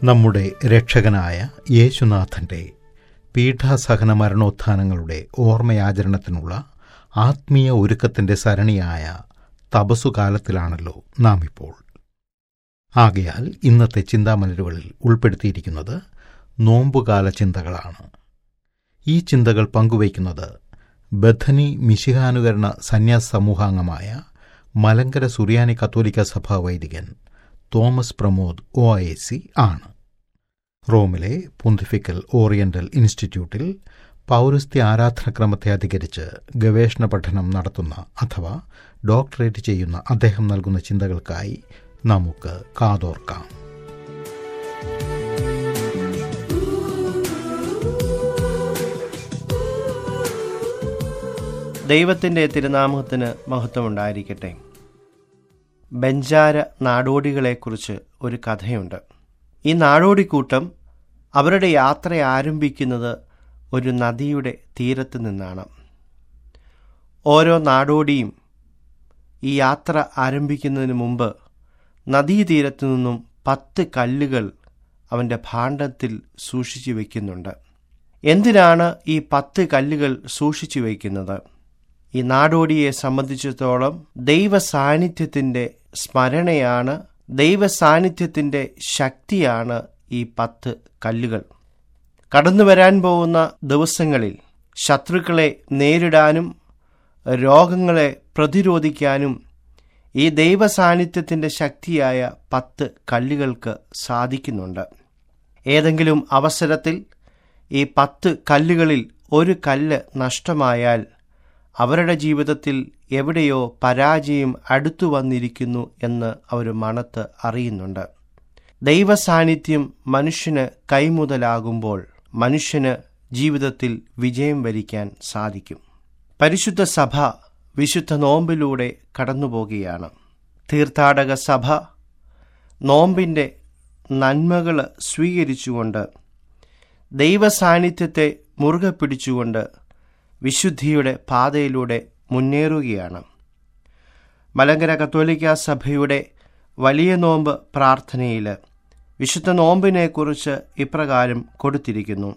നമ്മുടെ രക്ഷകനായ യേശുനാഥൻ്റെ പീഠാസഹന മരണോത്ഥാനങ്ങളുടെ ഓർമ്മയാചരണത്തിനുള്ള ആത്മീയ ഒരുക്കത്തിൻ്റെ സരണിയായ തപസ്സുകാലത്തിലാണല്ലോ നാം ഇപ്പോൾ ആകയാൽ ഇന്നത്തെ ചിന്താമലരുകളിൽ ഉൾപ്പെടുത്തിയിരിക്കുന്നത് നോമ്പുകാല ചിന്തകളാണ് ഈ ചിന്തകൾ പങ്കുവയ്ക്കുന്നത് ബഥനി മിശിഹാനുകരണ സന്യാസ സമൂഹാംഗമായ മലങ്കര സുറിയാനി കത്തോലിക്ക സഭാ വൈദികൻ Thomas Pramod O I C ആണ് റോമിലെ പൊന്തിഫിക്കൽ ഓറിയന്റൽ ഇൻസ്റ്റിറ്റ്യൂട്ടിൽ പൗരസ്ത്യ ആരാധനക്രമത്തെ അധികരിച്ച് ഗവേഷണ പഠനം നടത്തുന്ന അഥവാ ഡോക്ടറേറ്റ് ചെയ്യുന്ന അദ്ദേഹം നൽകുന്ന ചിന്തകൾക്കായി നമുക്ക് കാതോർക്കാം ദൈവത്തിൻ്റെ തിരുനാമത്തിന് മഹത്വമുണ്ടായിരിക്കട്ടെ ബെഞ്ചാര നാടോടികളെക്കുറിച്ച് ഒരു കഥയുണ്ട് ഈ നാടോടിക്കൂട്ടം അവരുടെ യാത്ര ആരംഭിക്കുന്നത് ഒരു നദിയുടെ തീരത്ത് നിന്നാണ് ഓരോ നാടോടിയും ഈ യാത്ര ആരംഭിക്കുന്നതിന് മുമ്പ് നദീതീരത്തു നിന്നും പത്ത് കല്ലുകൾ അവൻ്റെ ഭാണ്ഡത്തിൽ സൂക്ഷിച്ചു വയ്ക്കുന്നുണ്ട് എന്തിനാണ് ഈ പത്ത് കല്ലുകൾ സൂക്ഷിച്ചു വയ്ക്കുന്നത് ഈ നാടോടിയെ സംബന്ധിച്ചിടത്തോളം ദൈവ സാന്നിധ്യത്തിൻ്റെ സ്മരണയാണ് ദൈവ സാന്നിധ്യത്തിൻ്റെ ശക്തിയാണ് ഈ പത്ത് കല്ലുകൾ കടന്നു വരാൻ പോകുന്ന ദിവസങ്ങളിൽ ശത്രുക്കളെ നേരിടാനും രോഗങ്ങളെ പ്രതിരോധിക്കാനും ഈ ദൈവ സാന്നിധ്യത്തിൻ്റെ ശക്തിയായ പത്ത് കല്ലുകൾക്ക് സാധിക്കുന്നുണ്ട് ഏതെങ്കിലും അവസരത്തിൽ ഈ പത്ത് കല്ലുകളിൽ ഒരു കല്ല് നഷ്ടമായാൽ അവരുടെ ജീവിതത്തിൽ എവിടെയോ പരാജയം അടുത്തു വന്നിരിക്കുന്നു എന്ന് അവർ മണത്ത് അറിയുന്നുണ്ട് ദൈവ സാന്നിധ്യം മനുഷ്യന് കൈമുതലാകുമ്പോൾ മനുഷ്യന് ജീവിതത്തിൽ വിജയം വരിക്കാൻ സാധിക്കും പരിശുദ്ധ സഭ വിശുദ്ധ നോമ്പിലൂടെ കടന്നുപോകുകയാണ് തീർത്ഥാടക സഭ നോമ്പിൻ്റെ നന്മകൾ സ്വീകരിച്ചുകൊണ്ട് ദൈവ സാന്നിധ്യത്തെ മുറുകെ പിടിച്ചുകൊണ്ട് വിശുദ്ധിയുടെ പാതയിലൂടെ മുന്നേറുകയാണ് മലങ്കര കത്തോലിക്ക സഭയുടെ വലിയ നോമ്പ് പ്രാർത്ഥനയിൽ വിശുദ്ധ നോമ്പിനെക്കുറിച്ച് ഇപ്രകാരം കൊടുത്തിരിക്കുന്നു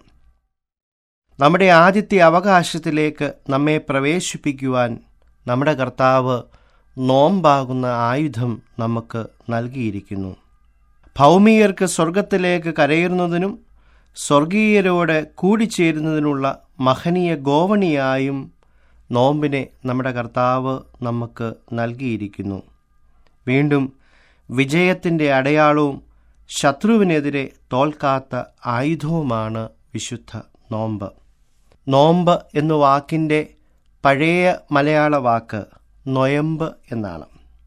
നമ്മുടെ ആദ്യത്തെ അവകാശത്തിലേക്ക് നമ്മെ പ്രവേശിപ്പിക്കുവാൻ നമ്മുടെ കർത്താവ് നോമ്പാകുന്ന ആയുധം നമുക്ക് നൽകിയിരിക്കുന്നു ഭൗമികർക്ക് സ്വർഗത്തിലേക്ക് കരയുന്നതിനും സ്വർഗീയരോട് കൂടിച്ചേരുന്നതിനുള്ള മഹനീയ ഗോവണിയായും നോമ്പിനെ നമ്മുടെ കർത്താവ് നമുക്ക് നൽകിയിരിക്കുന്നു വീണ്ടും വിജയത്തിൻ്റെ അടയാളവും ശത്രുവിനെതിരെ തോൽക്കാത്ത ആയുധവുമാണ് വിശുദ്ധ നോമ്പ് നോമ്പ് എന്ന വാക്കിൻ്റെ പഴയ മലയാള വാക്ക് നൊയമ്പ് എന്നാണ്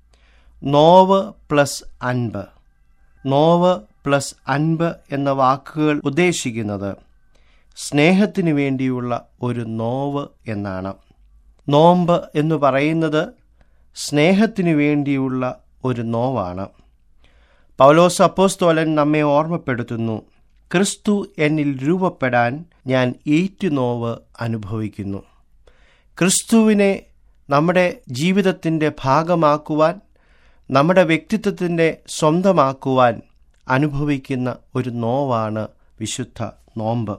നോവ് പ്ലസ് അൻപ് നോവ് പ്ലസ് അൻപ് എന്ന വാക്കുകൾ ഉദ്ദേശിക്കുന്നത് സ്നേഹത്തിന് വേണ്ടിയുള്ള ഒരു നോവ് എന്നാണ് നോമ്പ് എന്ന് പറയുന്നത് സ്നേഹത്തിന് വേണ്ടിയുള്ള ഒരു നോവാണ് പൗലോസ് അപ്പോസ്തോലൻ നമ്മെ ഓർമ്മപ്പെടുത്തുന്നു ക്രിസ്തു എന്നിൽ രൂപപ്പെടാൻ ഞാൻ ഏറ്റുനോവ് അനുഭവിക്കുന്നു ക്രിസ്തുവിനെ നമ്മുടെ ജീവിതത്തിൻ്റെ ഭാഗമാക്കുവാൻ നമ്മുടെ വ്യക്തിത്വത്തിൻ്റെ സ്വന്തമാക്കുവാൻ അനുഭവിക്കുന്ന ഒരു നോവാണ് വിശുദ്ധ നോമ്പ്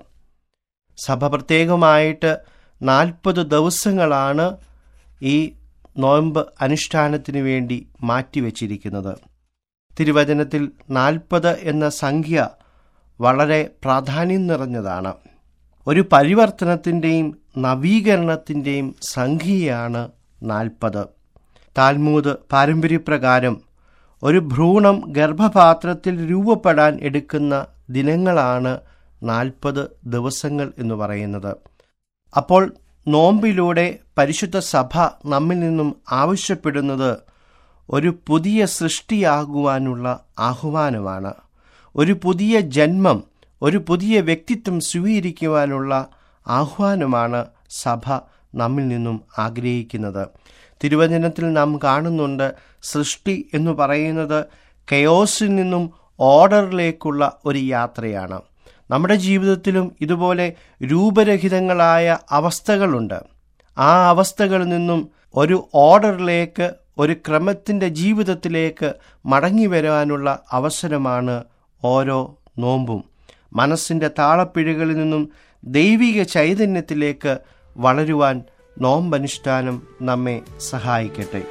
സഭ പ്രത്യേകമായിട്ട് നാൽപ്പത് ദിവസങ്ങളാണ് ഈ നോമ്പ് അനുഷ്ഠാനത്തിന് വേണ്ടി മാറ്റിവെച്ചിരിക്കുന്നത് തിരുവചനത്തിൽ നാൽപ്പത് എന്ന സംഖ്യ വളരെ പ്രാധാന്യം നിറഞ്ഞതാണ് ഒരു പരിവർത്തനത്തിൻ്റെയും നവീകരണത്തിൻ്റെയും സംഖ്യയാണ് നാൽപ്പത് താൽമൂത് പാരമ്പര്യപ്രകാരം ഒരു ഭ്രൂണം ഗർഭപാത്രത്തിൽ രൂപപ്പെടാൻ എടുക്കുന്ന ദിനങ്ങളാണ് നാൽപ്പത് ദിവസങ്ങൾ എന്ന് പറയുന്നത് അപ്പോൾ നോമ്പിലൂടെ പരിശുദ്ധ സഭ നമ്മിൽ നിന്നും ആവശ്യപ്പെടുന്നത് ഒരു പുതിയ സൃഷ്ടിയാകുവാനുള്ള ആഹ്വാനമാണ് ഒരു പുതിയ ജന്മം ഒരു പുതിയ വ്യക്തിത്വം സ്വീകരിക്കുവാനുള്ള ആഹ്വാനമാണ് സഭ നമ്മിൽ നിന്നും ആഗ്രഹിക്കുന്നത് തിരുവചനത്തിൽ നാം കാണുന്നുണ്ട് സൃഷ്ടി എന്ന് പറയുന്നത് കയോസിൽ നിന്നും ഓർഡറിലേക്കുള്ള ഒരു യാത്രയാണ് നമ്മുടെ ജീവിതത്തിലും ഇതുപോലെ രൂപരഹിതങ്ങളായ അവസ്ഥകളുണ്ട് ആ അവസ്ഥകളിൽ നിന്നും ഒരു ഓർഡറിലേക്ക് ഒരു ക്രമത്തിൻ്റെ ജീവിതത്തിലേക്ക് മടങ്ങി വരാനുള്ള അവസരമാണ് ഓരോ നോമ്പും മനസ്സിൻ്റെ താളപ്പിഴകളിൽ നിന്നും ദൈവിക ചൈതന്യത്തിലേക്ക് വളരുവാൻ നോമ്പനുഷ്ഠാനം നമ്മെ സഹായിക്കട്ടെ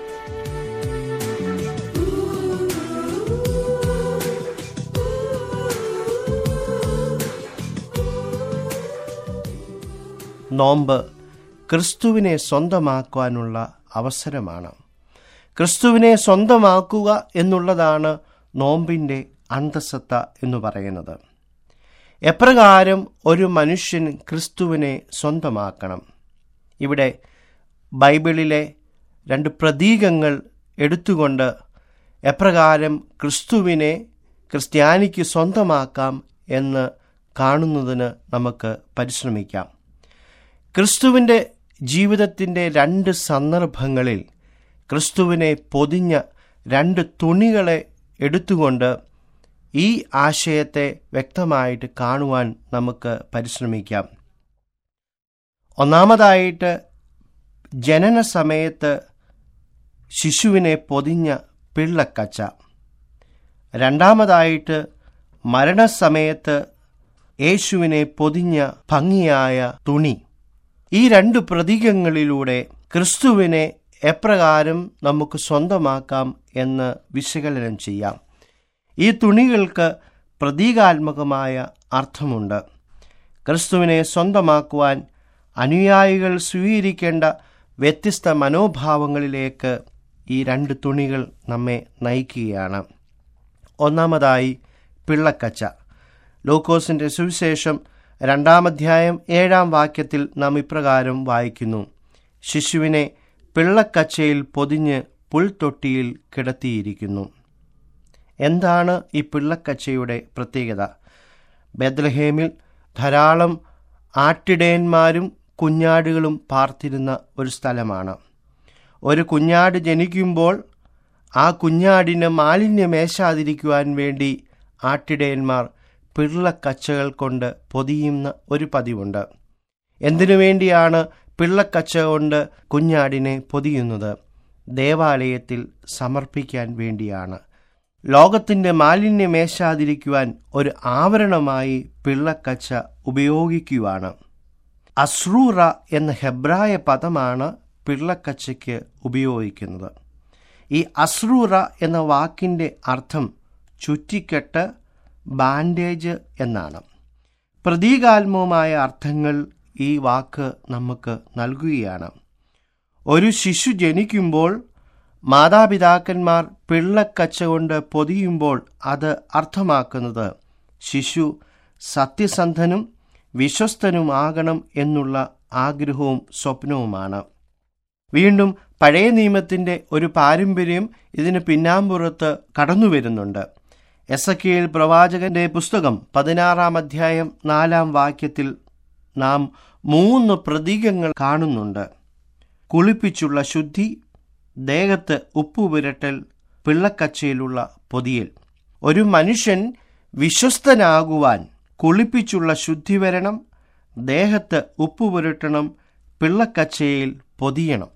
നോമ്പ് ക്രിസ്തുവിനെ സ്വന്തമാക്കുവാനുള്ള അവസരമാണ് ക്രിസ്തുവിനെ സ്വന്തമാക്കുക എന്നുള്ളതാണ് നോമ്പിൻ്റെ അന്തസത്ത എന്ന് പറയുന്നത് എപ്രകാരം ഒരു മനുഷ്യൻ ക്രിസ്തുവിനെ സ്വന്തമാക്കണം ഇവിടെ ബൈബിളിലെ രണ്ട് പ്രതീകങ്ങൾ എടുത്തുകൊണ്ട് എപ്രകാരം ക്രിസ്തുവിനെ ക്രിസ്ത്യാനിക്ക് സ്വന്തമാക്കാം എന്ന് കാണുന്നതിന് നമുക്ക് പരിശ്രമിക്കാം ക്രിസ്തുവിൻ്റെ ജീവിതത്തിൻ്റെ രണ്ട് സന്ദർഭങ്ങളിൽ ക്രിസ്തുവിനെ പൊതിഞ്ഞ രണ്ട് തുണികളെ എടുത്തുകൊണ്ട് ഈ ആശയത്തെ വ്യക്തമായിട്ട് കാണുവാൻ നമുക്ക് പരിശ്രമിക്കാം ഒന്നാമതായിട്ട് ജനന സമയത്ത് ശിശുവിനെ പൊതിഞ്ഞ പിള്ളക്കച്ച രണ്ടാമതായിട്ട് മരണസമയത്ത് യേശുവിനെ പൊതിഞ്ഞ ഭംഗിയായ തുണി ഈ രണ്ട് പ്രതീകങ്ങളിലൂടെ ക്രിസ്തുവിനെ എപ്രകാരം നമുക്ക് സ്വന്തമാക്കാം എന്ന് വിശകലനം ചെയ്യാം ഈ തുണികൾക്ക് പ്രതീകാത്മകമായ അർത്ഥമുണ്ട് ക്രിസ്തുവിനെ സ്വന്തമാക്കുവാൻ അനുയായികൾ സ്വീകരിക്കേണ്ട വ്യത്യസ്ത മനോഭാവങ്ങളിലേക്ക് ഈ രണ്ട് തുണികൾ നമ്മെ നയിക്കുകയാണ് ഒന്നാമതായി പിള്ളക്കച്ച ലൂക്കോസിൻ്റെ സുവിശേഷം രണ്ടാമധ്യായം ഏഴാം വാക്യത്തിൽ നാം ഇപ്രകാരം വായിക്കുന്നു ശിശുവിനെ പിള്ളക്കച്ചയിൽ പൊതിഞ്ഞ് പുൽത്തൊട്ടിയിൽ കിടത്തിയിരിക്കുന്നു എന്താണ് ഈ പിള്ളക്കച്ചയുടെ പ്രത്യേകത ബെദ്ലഹേമിൽ ധാരാളം ആട്ടിടയന്മാരും കുഞ്ഞാടുകളും പാർത്തിരുന്ന ഒരു സ്ഥലമാണ് ഒരു കുഞ്ഞാട് ജനിക്കുമ്പോൾ ആ കുഞ്ഞാടിന് മാലിന്യമേശാതിരിക്കുവാൻ വേണ്ടി ആട്ടിടയന്മാർ പിള്ളക്കച്ചകൾ കൊണ്ട് പൊതിയുന്ന ഒരു പതിവുണ്ട് എന്തിനു വേണ്ടിയാണ് പിള്ളക്കച്ച കൊണ്ട് കുഞ്ഞാടിനെ പൊതിയുന്നത് ദേവാലയത്തിൽ സമർപ്പിക്കാൻ വേണ്ടിയാണ് ലോകത്തിൻ്റെ മാലിന്യമേശാതിരിക്കുവാൻ ഒരു ആവരണമായി പിള്ളക്കച്ച ഉപയോഗിക്കുവാണ് അസ്രൂറ എന്ന ഹെബ്രായ പദമാണ് പിള്ളക്കച്ചയ്ക്ക് ഉപയോഗിക്കുന്നത് ഈ അസ്രൂറ എന്ന വാക്കിൻ്റെ അർത്ഥം ചുറ്റിക്കെട്ട് ബാൻഡേജ് എന്നാണ് പ്രതീകാത്മകമായ അർത്ഥങ്ങൾ ഈ വാക്ക് നമുക്ക് നൽകുകയാണ് ഒരു ശിശു ജനിക്കുമ്പോൾ മാതാപിതാക്കന്മാർ പിള്ളക്കച്ച കൊണ്ട് പൊതിയുമ്പോൾ അത് അർത്ഥമാക്കുന്നത് ശിശു സത്യസന്ധനും വിശ്വസ്തനുമാകണം എന്നുള്ള ആഗ്രഹവും സ്വപ്നവുമാണ് വീണ്ടും പഴയ നിയമത്തിൻ്റെ ഒരു പാരമ്പര്യം ഇതിന് പിന്നാമ്പുറത്ത് കടന്നു വരുന്നുണ്ട് എസ് എ പ്രവാചകന്റെ പുസ്തകം പതിനാറാം അധ്യായം നാലാം വാക്യത്തിൽ നാം മൂന്ന് പ്രതീകങ്ങൾ കാണുന്നുണ്ട് കുളിപ്പിച്ചുള്ള ശുദ്ധി ദേഹത്ത് ഉപ്പുപുരട്ടൽ പിള്ളക്കച്ചയിലുള്ള പൊതിയൽ ഒരു മനുഷ്യൻ വിശ്വസ്തനാകുവാൻ കുളിപ്പിച്ചുള്ള ശുദ്ധി വരണം ദേഹത്ത് ഉപ്പുപുരട്ടണം പിള്ളക്കച്ചയിൽ പൊതിയണം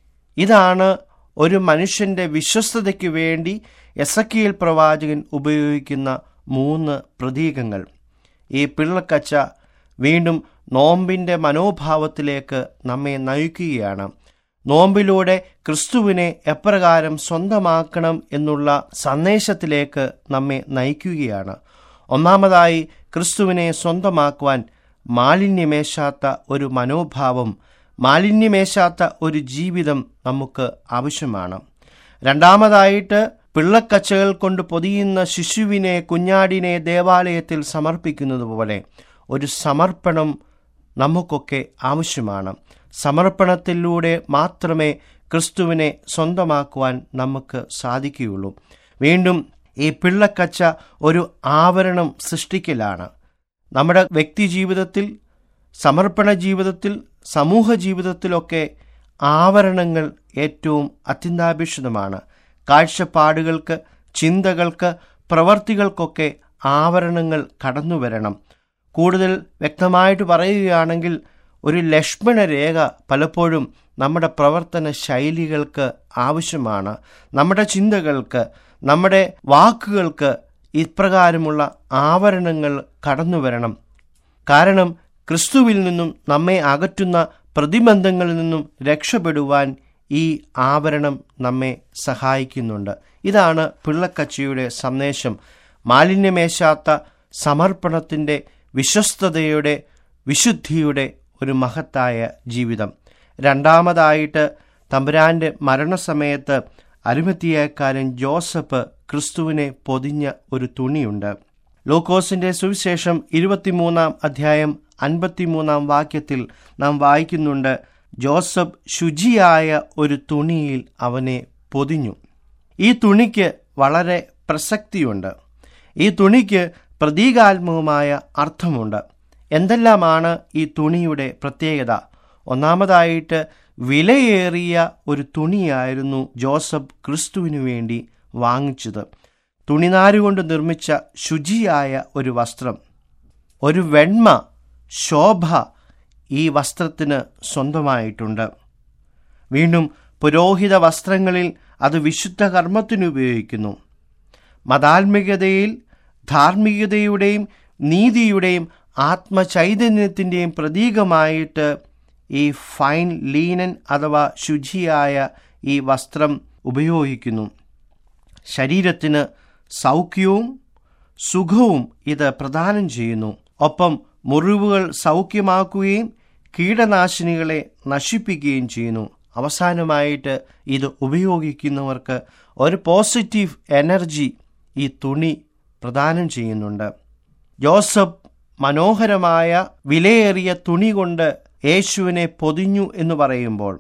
ഇതാണ് ഒരു മനുഷ്യന്റെ വിശ്വസ്തതയ്ക്ക് വേണ്ടി എസക്കിയൽ പ്രവാചകൻ ഉപയോഗിക്കുന്ന മൂന്ന് പ്രതീകങ്ങൾ ഈ പിള്ളക്കച്ച വീണ്ടും നോമ്പിൻ്റെ മനോഭാവത്തിലേക്ക് നമ്മെ നയിക്കുകയാണ് നോമ്പിലൂടെ ക്രിസ്തുവിനെ എപ്രകാരം സ്വന്തമാക്കണം എന്നുള്ള സന്ദേശത്തിലേക്ക് നമ്മെ നയിക്കുകയാണ് ഒന്നാമതായി ക്രിസ്തുവിനെ സ്വന്തമാക്കുവാൻ മാലിന്യമേശാത്ത ഒരു മനോഭാവം മാലിന്യമേശാത്ത ഒരു ജീവിതം നമുക്ക് ആവശ്യമാണ് രണ്ടാമതായിട്ട് പിള്ളക്കച്ചകൾ കൊണ്ട് പൊതിയുന്ന ശിശുവിനെ കുഞ്ഞാടിനെ ദേവാലയത്തിൽ സമർപ്പിക്കുന്നത് പോലെ ഒരു സമർപ്പണം നമുക്കൊക്കെ ആവശ്യമാണ് സമർപ്പണത്തിലൂടെ മാത്രമേ ക്രിസ്തുവിനെ സ്വന്തമാക്കുവാൻ നമുക്ക് സാധിക്കുകയുള്ളൂ വീണ്ടും ഈ പിള്ളക്കച്ച ഒരു ആവരണം സൃഷ്ടിക്കലാണ് നമ്മുടെ വ്യക്തി ജീവിതത്തിൽ സമർപ്പണ ജീവിതത്തിൽ സമൂഹ ജീവിതത്തിലൊക്കെ ആവരണങ്ങൾ ഏറ്റവും അത്യന്താപേക്ഷിതമാണ് കാഴ്ചപ്പാടുകൾക്ക് ചിന്തകൾക്ക് പ്രവർത്തികൾക്കൊക്കെ ആവരണങ്ങൾ കടന്നു വരണം കൂടുതൽ വ്യക്തമായിട്ട് പറയുകയാണെങ്കിൽ ഒരു ലക്ഷ്മണ രേഖ പലപ്പോഴും നമ്മുടെ പ്രവർത്തന ശൈലികൾക്ക് ആവശ്യമാണ് നമ്മുടെ ചിന്തകൾക്ക് നമ്മുടെ വാക്കുകൾക്ക് ഇപ്രകാരമുള്ള ആവരണങ്ങൾ കടന്നു വരണം കാരണം ക്രിസ്തുവിൽ നിന്നും നമ്മെ അകറ്റുന്ന പ്രതിബന്ധങ്ങളിൽ നിന്നും രക്ഷപ്പെടുവാൻ ഈ ആവരണം നമ്മെ സഹായിക്കുന്നുണ്ട് ഇതാണ് പിള്ളക്കച്ചിയുടെ സന്ദേശം മാലിന്യമേശാത്ത സമർപ്പണത്തിൻ്റെ വിശ്വസ്തതയുടെ വിശുദ്ധിയുടെ ഒരു മഹത്തായ ജീവിതം രണ്ടാമതായിട്ട് തമ്പുരാന്റെ മരണസമയത്ത് അരുമത്തിയേക്കാരൻ ജോസഫ് ക്രിസ്തുവിനെ പൊതിഞ്ഞ ഒരു തുണിയുണ്ട് ലൂക്കോസിന്റെ സുവിശേഷം ഇരുപത്തിമൂന്നാം അധ്യായം അൻപത്തിമൂന്നാം വാക്യത്തിൽ നാം വായിക്കുന്നുണ്ട് ജോസഫ് ശുചിയായ ഒരു തുണിയിൽ അവനെ പൊതിഞ്ഞു ഈ തുണിക്ക് വളരെ പ്രസക്തിയുണ്ട് ഈ തുണിക്ക് പ്രതീകാത്മകമായ അർത്ഥമുണ്ട് എന്തെല്ലാമാണ് ഈ തുണിയുടെ പ്രത്യേകത ഒന്നാമതായിട്ട് വിലയേറിയ ഒരു തുണിയായിരുന്നു ജോസഫ് ക്രിസ്തുവിനു വേണ്ടി വാങ്ങിച്ചത് തുണിനാരുകൊണ്ട് നിർമ്മിച്ച ശുചിയായ ഒരു വസ്ത്രം ഒരു വെണ്മ ശോഭ ഈ വസ്ത്രത്തിന് സ്വന്തമായിട്ടുണ്ട് വീണ്ടും പുരോഹിത വസ്ത്രങ്ങളിൽ അത് വിശുദ്ധ കർമ്മത്തിന് ഉപയോഗിക്കുന്നു മതാത്മികതയിൽ ധാർമ്മികതയുടെയും നീതിയുടെയും ആത്മചൈതന്യത്തിൻ്റെയും പ്രതീകമായിട്ട് ഈ ഫൈൻ ലീനൻ അഥവാ ശുചിയായ ഈ വസ്ത്രം ഉപയോഗിക്കുന്നു ശരീരത്തിന് സൗഖ്യവും സുഖവും ഇത് പ്രദാനം ചെയ്യുന്നു ഒപ്പം മുറിവുകൾ സൗഖ്യമാക്കുകയും കീടനാശിനികളെ നശിപ്പിക്കുകയും ചെയ്യുന്നു അവസാനമായിട്ട് ഇത് ഉപയോഗിക്കുന്നവർക്ക് ഒരു പോസിറ്റീവ് എനർജി ഈ തുണി പ്രദാനം ചെയ്യുന്നുണ്ട് ജോസഫ് മനോഹരമായ വിലയേറിയ തുണി കൊണ്ട് യേശുവിനെ പൊതിഞ്ഞു എന്ന് പറയുമ്പോൾ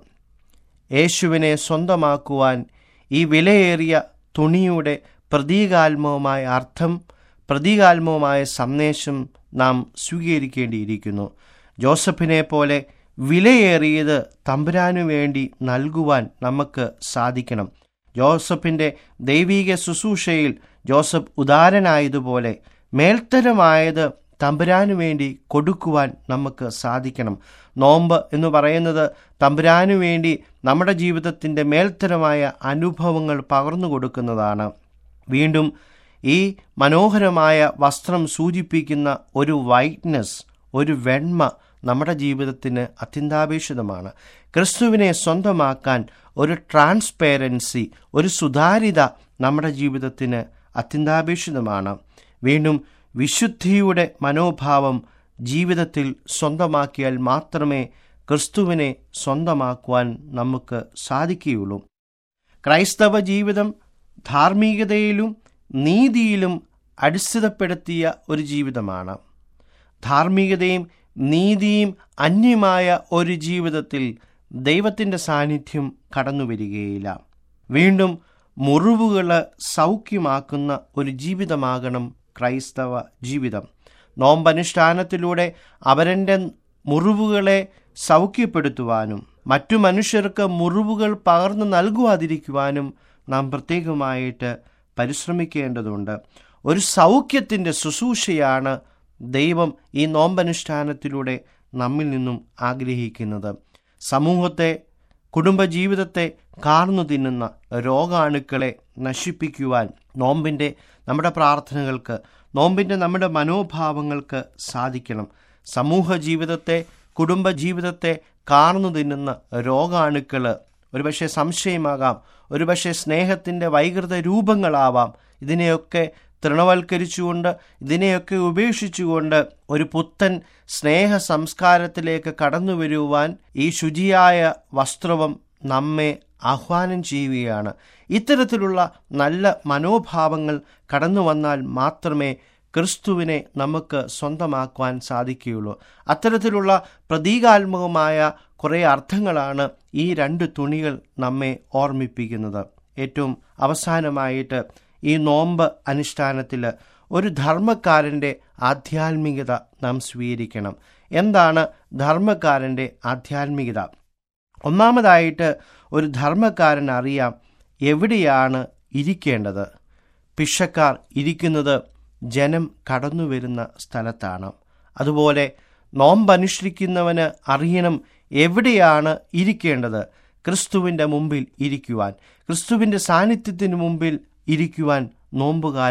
യേശുവിനെ സ്വന്തമാക്കുവാൻ ഈ വിലയേറിയ തുണിയുടെ പ്രതീകാത്മകമായ അർത്ഥം പ്രതീകാത്മകമായ സന്ദേശം നാം സ്വീകരിക്കേണ്ടിയിരിക്കുന്നു ജോസഫിനെ പോലെ വിലയേറിയത് തമ്പുരാനു വേണ്ടി നൽകുവാൻ നമുക്ക് സാധിക്കണം ജോസഫിൻ്റെ ദൈവീക ശുശ്രൂഷയിൽ ജോസഫ് ഉദാരനായതുപോലെ മേൽത്തരമായത് തമ്പുരാനു വേണ്ടി കൊടുക്കുവാൻ നമുക്ക് സാധിക്കണം നോമ്പ് എന്ന് പറയുന്നത് തമ്പുരാനു വേണ്ടി നമ്മുടെ ജീവിതത്തിൻ്റെ മേൽത്തരമായ അനുഭവങ്ങൾ പകർന്നു കൊടുക്കുന്നതാണ് വീണ്ടും ഈ മനോഹരമായ വസ്ത്രം സൂചിപ്പിക്കുന്ന ഒരു വൈറ്റ്നസ് ഒരു വെണ്മ നമ്മുടെ ജീവിതത്തിന് അത്യന്താപേക്ഷിതമാണ് ക്രിസ്തുവിനെ സ്വന്തമാക്കാൻ ഒരു ട്രാൻസ്പെറൻസി ഒരു സുതാര്യത നമ്മുടെ ജീവിതത്തിന് അത്യന്താപേക്ഷിതമാണ് വീണ്ടും വിശുദ്ധിയുടെ മനോഭാവം ജീവിതത്തിൽ സ്വന്തമാക്കിയാൽ മാത്രമേ ക്രിസ്തുവിനെ സ്വന്തമാക്കുവാൻ നമുക്ക് സാധിക്കുകയുള്ളൂ ക്രൈസ്തവ ജീവിതം ധാർമ്മികതയിലും നീതിയിലും അടിസ്ഥിതപ്പെടുത്തിയ ഒരു ജീവിതമാണ് ധാർമ്മികതയും നീതിയും അന്യമായ ഒരു ജീവിതത്തിൽ ദൈവത്തിൻ്റെ സാന്നിധ്യം കടന്നു വരികയില്ല വീണ്ടും മുറിവുകൾ സൗഖ്യമാക്കുന്ന ഒരു ജീവിതമാകണം ക്രൈസ്തവ ജീവിതം നോമ്പനുഷ്ഠാനത്തിലൂടെ അവരൻ്റെ മുറിവുകളെ സൗഖ്യപ്പെടുത്തുവാനും മറ്റു മനുഷ്യർക്ക് മുറിവുകൾ പകർന്നു നൽകുവാതിരിക്കുവാനും നാം പ്രത്യേകമായിട്ട് പരിശ്രമിക്കേണ്ടതുണ്ട് ഒരു സൗഖ്യത്തിൻ്റെ ശുശ്രൂഷയാണ് ദൈവം ഈ നോമ്പനുഷ്ഠാനത്തിലൂടെ നമ്മിൽ നിന്നും ആഗ്രഹിക്കുന്നത് സമൂഹത്തെ കുടുംബജീവിതത്തെ കാർന്നു തിന്നുന്ന രോഗാണുക്കളെ നശിപ്പിക്കുവാൻ നോമ്പിൻ്റെ നമ്മുടെ പ്രാർത്ഥനകൾക്ക് നോമ്പിൻ്റെ നമ്മുടെ മനോഭാവങ്ങൾക്ക് സാധിക്കണം സമൂഹ ജീവിതത്തെ കുടുംബജീവിതത്തെ കാർന്നു തിന്നുന്ന രോഗാണുക്കൾ ഒരുപക്ഷെ സംശയമാകാം ഒരുപക്ഷെ സ്നേഹത്തിൻ്റെ വൈകൃത രൂപങ്ങളാവാം ഇതിനെയൊക്കെ തൃണവൽക്കരിച്ചുകൊണ്ട് ഇതിനെയൊക്കെ ഉപേക്ഷിച്ചുകൊണ്ട് ഒരു പുത്തൻ സ്നേഹ സംസ്കാരത്തിലേക്ക് കടന്നു വരുവാൻ ഈ ശുചിയായ വസ്ത്രവും നമ്മെ ആഹ്വാനം ചെയ്യുകയാണ് ഇത്തരത്തിലുള്ള നല്ല മനോഭാവങ്ങൾ കടന്നു വന്നാൽ മാത്രമേ ക്രിസ്തുവിനെ നമുക്ക് സ്വന്തമാക്കുവാൻ സാധിക്കുകയുള്ളൂ അത്തരത്തിലുള്ള പ്രതീകാത്മകമായ കുറേ അർത്ഥങ്ങളാണ് ഈ രണ്ട് തുണികൾ നമ്മെ ഓർമ്മിപ്പിക്കുന്നത് ഏറ്റവും അവസാനമായിട്ട് ഈ നോമ്പ് അനുഷ്ഠാനത്തിൽ ഒരു ധർമ്മക്കാരൻ്റെ ആധ്യാത്മികത നാം സ്വീകരിക്കണം എന്താണ് ധർമ്മക്കാരൻ്റെ ആധ്യാത്മികത ഒന്നാമതായിട്ട് ഒരു ധർമ്മക്കാരൻ അറിയാം എവിടെയാണ് ഇരിക്കേണ്ടത് പിഷക്കാർ ഇരിക്കുന്നത് ജനം കടന്നു വരുന്ന സ്ഥലത്താണ് അതുപോലെ നോമ്പനുഷ്ഠിക്കുന്നവന് അറിയണം എവിടെയാണ് ഇരിക്കേണ്ടത് ക്രിസ്തുവിൻ്റെ മുമ്പിൽ ഇരിക്കുവാൻ ക്രിസ്തുവിൻ്റെ സാന്നിധ്യത്തിന് മുമ്പിൽ ഇരിക്കുവാൻ നോമ്പുകാരൻ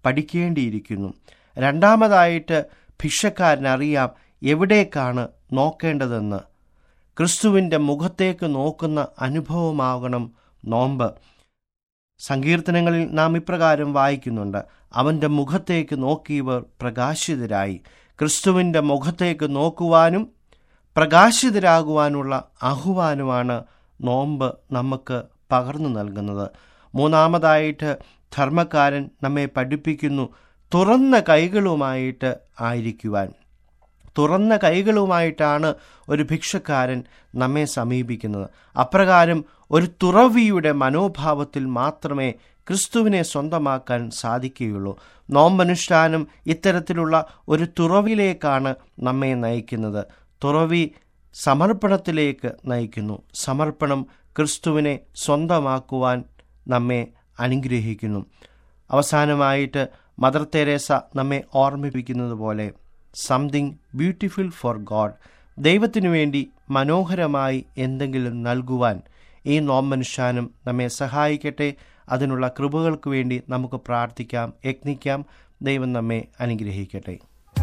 പഠിക്കേണ്ടിയിരിക്കുന്നു രണ്ടാമതായിട്ട് ഭിക്ഷക്കാരനറിയാം എവിടേക്കാണ് നോക്കേണ്ടതെന്ന് ക്രിസ്തുവിൻ്റെ മുഖത്തേക്ക് നോക്കുന്ന അനുഭവമാകണം നോമ്പ് സങ്കീർത്തനങ്ങളിൽ നാം ഇപ്രകാരം വായിക്കുന്നുണ്ട് അവൻ്റെ മുഖത്തേക്ക് നോക്കിയവർ പ്രകാശിതരായി ക്രിസ്തുവിൻ്റെ മുഖത്തേക്ക് നോക്കുവാനും പ്രകാശിതരാകുവാനുള്ള ആഹ്വാനമാണ് നോമ്പ് നമുക്ക് പകർന്നു നൽകുന്നത് മൂന്നാമതായിട്ട് ധർമ്മക്കാരൻ നമ്മെ പഠിപ്പിക്കുന്നു തുറന്ന കൈകളുമായിട്ട് ആയിരിക്കുവാൻ തുറന്ന കൈകളുമായിട്ടാണ് ഒരു ഭിക്ഷക്കാരൻ നമ്മെ സമീപിക്കുന്നത് അപ്രകാരം ഒരു തുറവിയുടെ മനോഭാവത്തിൽ മാത്രമേ ക്രിസ്തുവിനെ സ്വന്തമാക്കാൻ സാധിക്കുകയുള്ളൂ നോമ്പനുഷ്ഠാനം ഇത്തരത്തിലുള്ള ഒരു തുറവിലേക്കാണ് നമ്മെ നയിക്കുന്നത് തുറവി സമർപ്പണത്തിലേക്ക് നയിക്കുന്നു സമർപ്പണം ക്രിസ്തുവിനെ സ്വന്തമാക്കുവാൻ നമ്മെ അനുഗ്രഹിക്കുന്നു അവസാനമായിട്ട് മദർ തെരേസ നമ്മെ ഓർമ്മിപ്പിക്കുന്നത് പോലെ സംതിങ് ബ്യൂട്ടിഫുൾ ഫോർ ഗോഡ് ദൈവത്തിനു വേണ്ടി മനോഹരമായി എന്തെങ്കിലും നൽകുവാൻ ഈ നോമ്പനുഷ്ഠാനം നമ്മെ സഹായിക്കട്ടെ അതിനുള്ള കൃപകൾക്ക് വേണ്ടി നമുക്ക് പ്രാർത്ഥിക്കാം യത്നിക്കാം ദൈവം നമ്മെ അനുഗ്രഹിക്കട്ടെ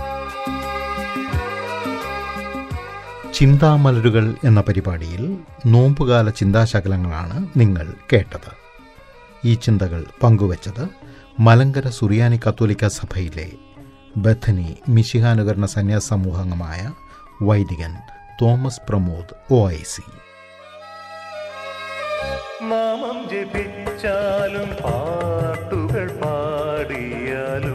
ചിന്താമലരുകൾ എന്ന പരിപാടിയിൽ നോമ്പുകാല ചിന്താശകലങ്ങളാണ് നിങ്ങൾ കേട്ടത് ഈ ചിന്തകൾ പങ്കുവച്ചത് മലങ്കര സുറിയാനി കത്തോലിക്ക സഭയിലെ ബഥനി മിശിഹാനുകരണ സന്യാസ സമൂഹമായ വൈദികൻ Thomas Pramod O I C നാമം ജപിച്ചാലും പാട്ടുകൾ പാടിയാലും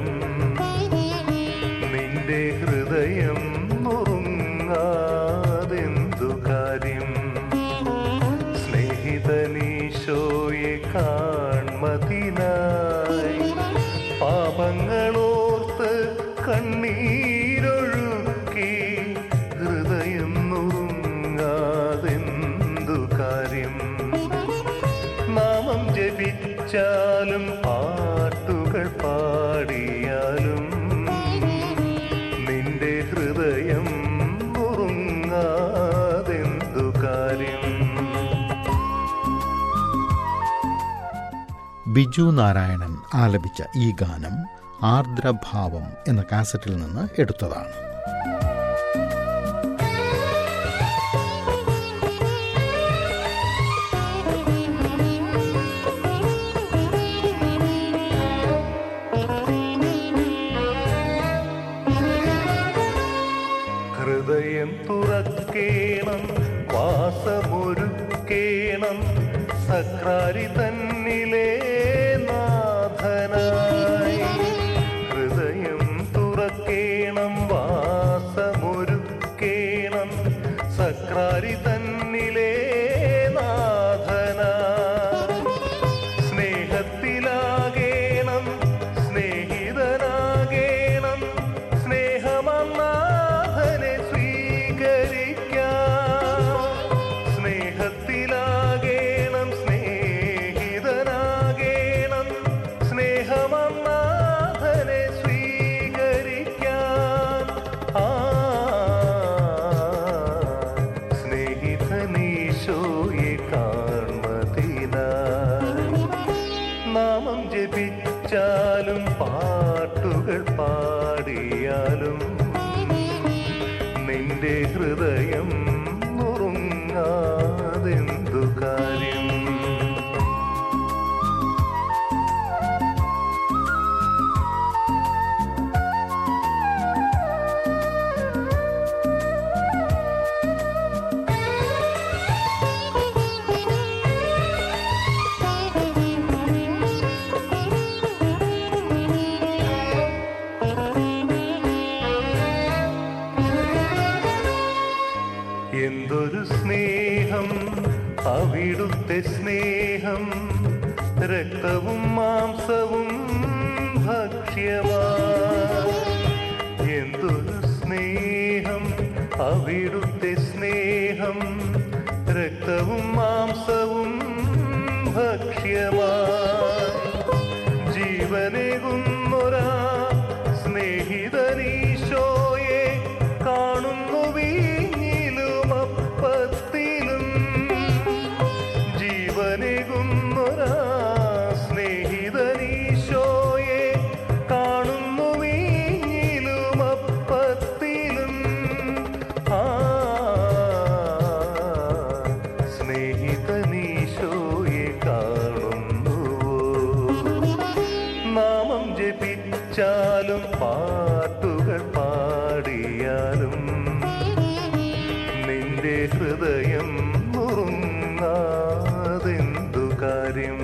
നിന്റെ ഹൃദയം നുറുങ്ങാതെന്തു കാര്യം സ്നേഹിതനീശോയെ കാൺമതിനായി പാപങ്ങളോർത്ത് കണ്ണീരൊഴുക്കി ഹൃദയം നുറുങ്ങാതെന്തു കാര്യം നാമം ജപിച്ചാലും പാട്ടുകൾ പാടിയാലും നിന്റെ ഹൃദയം ഉറങ്ങാതെന്തു കാര്യം ബിജു നാരായണൻ ആലപിച്ച ഈ ഗാനം ആർദ്രഭാവം എന്ന കാസറ്റിൽ നിന്ന് എടുത്തതാണ് ഹൃദയം തുറക്കേണം വാസമൊരുക്കേണം സക്രാരി തന്നിലെ നാഥനായി ഹൃദയം തുറക്കേണം വാസമൊരുക്കേണം സക്രാരി തന്നിലെ നാഥനായി സ്നേഹത്തിലാകേണം സ്നേഹിതനാകേണം സ്നേഹമന്നാഥനെ സ്വീകരിക്കാം സ്നേഹത്തിലാകേണം സ്നേഹിതനാകേണം സ്നേഹമന്നാഥനെ സ്വീകരിക്കാം ആ സ്നേഹിതനീശോയെ കാൺമതിനായി നാമം ജപിച്ചാലും പാട്ടുകൾ പാടിയാലും നിന്റെ ഹൃദയം നുറുങ്ങാതെന്തു കാര്യം എന്തൊരു സ്നേഹം അവിടുത്തെ സ്നേഹം രക്തവും മാംസവും ഭക്ഷ്യമാ എന്തൊരു സ്നേഹം അവിടുത്തെ സ്നേഹം രക്തവും മാംസവും ഭക്ഷ്യമാ ജീവനേകുന്നൊരാ സ്നേഹിതനീശോയെ കാണുന്നു വീഞ്ഞിലും അപ്പത്തിലും ജീവനേകുന്നൊരാ സ്നേഹിതനീശോയെ സ്നേഹിതനീശോയെ കാണുന്നുവോ നാമം ജപിച്ചാലും പാട്ടുകൾ പാടിയാലും നിന്റെ ഹൃദയം നുറുങ്ങാതെന്തു കാര്യം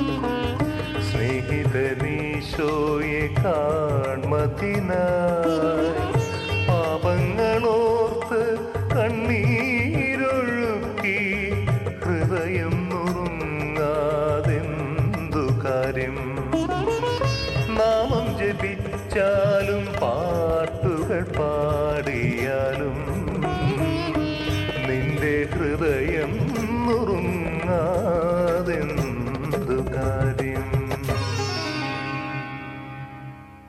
സ്നേഹിതനീശോയെ കാൺമതിനായി പാപങ്ങളോർത്ത് കണ്ണീരൊഴുക്കി ഹൃദയം നുറുങ്ങാതെന്തു കാര്യം നാമം ജപിച്ചാൽ